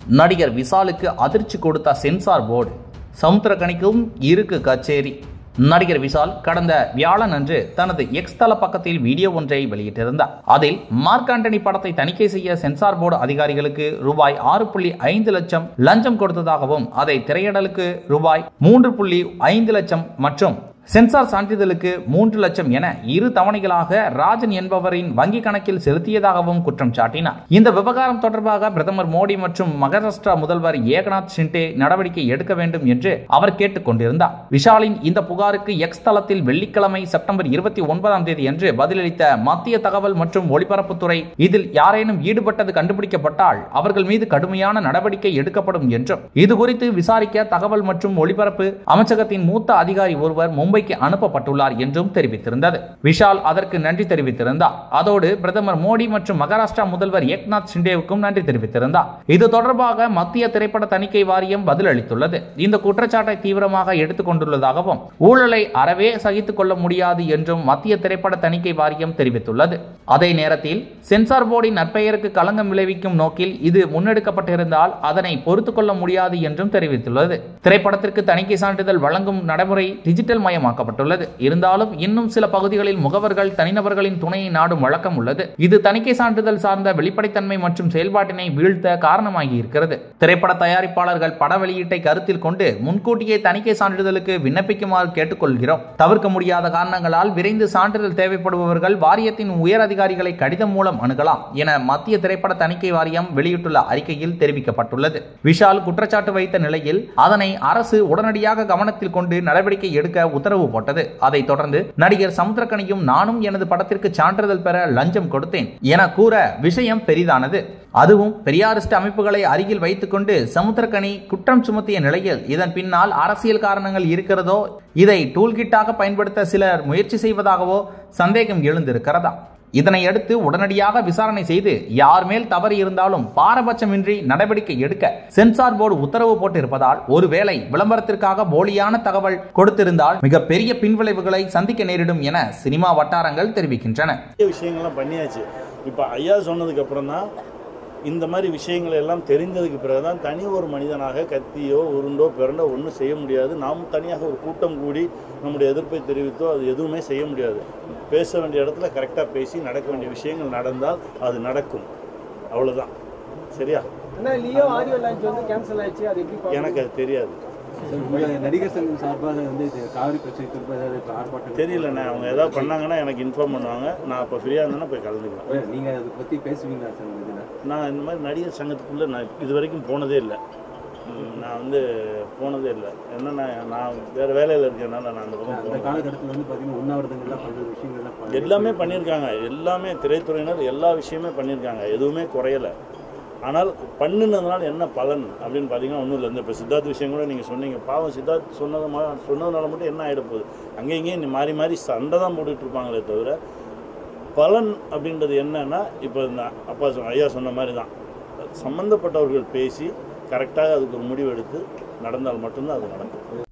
நடிகர் விஷாலுக்கு அதிர்ச்சி கொடுத்த சென்சார் போர்டு சமுத்திரகனிக்கும் இருக்கு கச்சேரி நடிகர் விஷால் கடந்த வியாழன் அன்று தனது எக்ஸ் தள பக்கத்தில் வீடியோ ஒன்றை வெளியிட்டிருந்தார் அதில் மார்க் ஆண்டனி படத்தை தணிக்கை செய்ய சென்சார் போர்டு அதிகாரிகளுக்கு ரூபாய் ஆறு புள்ளி ஐந்து லட்சம் லஞ்சம் கொடுத்ததாகவும் அதை திரையிடலுக்கு ரூபாய் மூன்று புள்ளி ஐந்து லட்சம் மற்றும் சென்சார் சான்றிதழுக்கு மூன்று லட்சம் என இரு தவணைகளாக ராஜன் என்பவரின் வங்கி கணக்கில் செலுத்தியதாகவும் குற்றம் சாட்டினார் இந்த விவகாரம் தொடர்பாக பிரதமர் மோடி மற்றும் மகாராஷ்டிரா முதல்வர் ஏகநாத் ஷிண்டே நடவடிக்கை எடுக்க வேண்டும் என்று அவர் கேட்டுக் கொண்டிருந்தார் விஷாலின் இந்த புகாருக்கு எக்ஸ் தளத்தில் வெள்ளிக்கிழமை செப்டம்பர் இருபத்தி ஒன்பதாம் தேதி அன்று பதிலளித்த மத்திய தகவல் மற்றும் ஒலிபரப்புத்துறை இதில் யாரேனும் ஈடுபட்டது கண்டுபிடிக்கப்பட்டால் அவர்கள் மீது கடுமையான நடவடிக்கை எடுக்கப்படும் என்றும் இது குறித்து விசாரிக்க தகவல் மற்றும் ஒலிபரப்பு அமைச்சகத்தின் மூத்த அதிகாரி ஒருவர் மும்பைக்கு அனுப்பப்பட்டுள்ளார் என்றும் தெரிவித்திருந்தது விஷால் அதற்கு நன்றி தெரிவித்திருந்தார் அதோடு பிரதமர் மோடி மற்றும் மகாராஷ்டிரா முதல்வர் ஏக்நாத் ஷிண்டேவுக்கும் நன்றி தெரிவித்திருந்தார் இது தொடர்பாக மத்திய திரைப்பட தணிக்கை வாரியம் பதிலளித்துள்ளது இந்த குற்றச்சாட்டை தீவிரமாக எடுத்துக் கொண்டுள்ளதாகவும் ஊழலை அறவே சகித்துக் கொள்ள முடியாது என்றும் மத்திய திரைப்பட தணிக்கை வாரியம் தெரிவித்துள்ளது அதே நேரத்தில் சென்சார் போர்டின் நற்பெயருக்கு களங்கம் விளைவிக்கும் நோக்கில் இது முன்னெடுக்கப்பட்டிருந்தால் அதனை பொறுத்துக் கொள்ள முடியாது என்றும் தெரிவித்துள்ளது திரைப்படத்திற்கு தணிக்கை சான்றிதழ் வழங்கும் நடைமுறை டிஜிட்டல் மயமாக்கப்பட்டுள்ளது இருந்தாலும் இன்னும் சில பகுதிகளில் முகவர்கள் தனிநபர்களின் துணையை நாடும் வழக்கம் உள்ளது இது தணிக்கை சான்றிதழ் சார்ந்த வெளிப்படைத்தன்மை மற்றும் செயல்பாட்டினை வீழ்த்த காரணமாகி இருக்கிறது திரைப்பட தயாரிப்பாளர்கள் பட வெளியீட்டை கருத்தில் கொண்டு முன்கூட்டியே தணிக்கை சான்றிதழுக்கு விண்ணப்பிக்குமாறு கேட்டுக்கொள்கிறோம் தவிர்க்க முடியாத காரணங்களால் விரைந்து சான்றிதழ் தேவைப்படுபவர்கள் வாரியத்தின் உயர் அதிகாரிகளை கடிதம் மூலம் அணுகலாம் என மத்திய திரைப்பட தணிக்கை வாரியம் வெளியிட்டுள்ள அறிக்கையில் தெரிவிக்கப்பட்டுள்ளது விஷால் குற்றச்சாட்டு வைத்த நிலையில் அதனை அரசு உடனடியாக கவனத்தில் கொண்டு நடவடிக்கை எடுக்க உத்தரவு போட்டது அதைத் தொடர்ந்து நடிகர் சமுத்திரக்கனியும் நானும் எனது படத்திற்கு சான்றிதழ் பெற லஞ்சம் கொடுத்தேன் என கூற விஷயம் பெரிதானது அதுவும் பெரியாரிஸ்ட் அமைப்புகளை அருகில் வைத்துக்கொண்டு சமுத்திரக்கனி குற்றம் சுமத்திய நிலையில் இதன் பின்னால் அரசியல் காரணங்கள் இருக்கிறதோ இதை டூல்கிட்டாக பயன்படுத்த சிலர் முயற்சி செய்வதாகவோ சந்தேகம் எழுந்திருக்கிறதா இதனையடுத்து உடனடியாக விசாரணை செய்து யார் மேல் தவறு இருந்தாலும் பாரபட்சமின்றி நடவடிக்கை எடுக்க சென்சார் போர்டு உத்தரவு போட்டிருப்பதால் ஒருவேளை விளம்பரத்திற்காக போலியான தகவல் கொடுத்திருந்தால் மிகப்பெரிய பின்விளைவுகளை சந்திக்க நேரிடும் என சினிமா வட்டாரங்கள் தெரிவிக்கின்றன நிறைய விஷயங்கள்லாம் பண்ணியாச்சு இப்போ ஐயா சொன்னதுக்கு அப்புறம் தான் இந்த மாதிரி விஷயங்கள் எல்லாம் தெரிந்ததுக்கு பிறகு தான் தனி ஒரு மனிதனாக கத்தியோ உருண்டோ பிறண்டோ ஒன்றும் செய்ய முடியாது நாம் தனியாக ஒரு கூட்டம் கூடி நம்முடைய எதிர்ப்பை தெரிவித்தோ அது எதுவுமே செய்ய முடியாது பேச வேண்டிய இடத்துல கரெக்டாக பேசி நடக்க வேண்டிய விஷயங்கள் நடந்தால் அது நடக்கும் அவ்வளோதான் சரியா அண்ணா லியோ ஆடியோ லான்ச் வந்து கேன்சல் ஆயிடுச்சு அது எப்படி பார்க்கணும்? எனக்கு அது தெரியாது உங்க நடிகர் சங்கம் சார்பாக வந்து இது காவிரி பிரச்சனை திரும்ப ஏதாவது இப்ப ஆர்ப்பாட்டம் தெரியலண்ணே அவங்க ஏதாவது பண்ணாங்கன்னா எனக்கு இன்ஃபார்ம் பண்ணுவாங்க நான் இப்போ ஃப்ரீயாக இருந்தேன்னா போய் கலந்துக்கலாம் இல்ல, நீங்க அதை பத்தி பேசுவீங்களா சார் இந்த இதுல நான் இந்த மாதிரி நடிகர் சங்கத்துக்குள்ளே நான் இது வரைக்கும் போனதே இல்லை ம், நான் வந்து போனதே இல்லை ஏன்னா நான் நான் வேறு வேலையில் இருக்கேனால நான் அந்த பக்கம் அந்த போனேன் காலகட்டத்தில் வந்து பார்த்தீங்கன்னா உண்ணாவிரதங்கள்லாம் பல்வேறு விஷயங்கள்லாம் பண்ணி- எல்லாமே பண்ணியிருக்காங்க எல்லாமே திரைத்துறையினர் எல்லா விஷயமே பண்ணியிருக்காங்க எதுவுமே குறையலை ஆனால் பண்ணுனதுனால என்ன பலன் அப்படின்னு பார்த்தீங்கன்னா ஒன்றும் இல்லை இந்த இப்போ சித்தார்த் விஷயம் கூட நீங்கள் சொன்னீங்க பாவம் சித்தார்த் சொன்னது மா சொன்னதுனால மட்டும் என்ன ஆகிட போகுது அங்கே இங்கேயும் மாறி மாறி சண்டை தான் போட்டுட்டு இருப்பாங்களே தவிர பலன் அப்படின்றது என்னன்னா இப்போ இந்த அப்பா சொன்ன ஐயா சொன்ன மாதிரி தான் சம்மந்தப்பட்டவர்கள் பேசி கரெக்டாக அதுக்கு ஒரு முடிவு எடுத்து நடந்தால் மட்டும்தான் அது நடக்கும்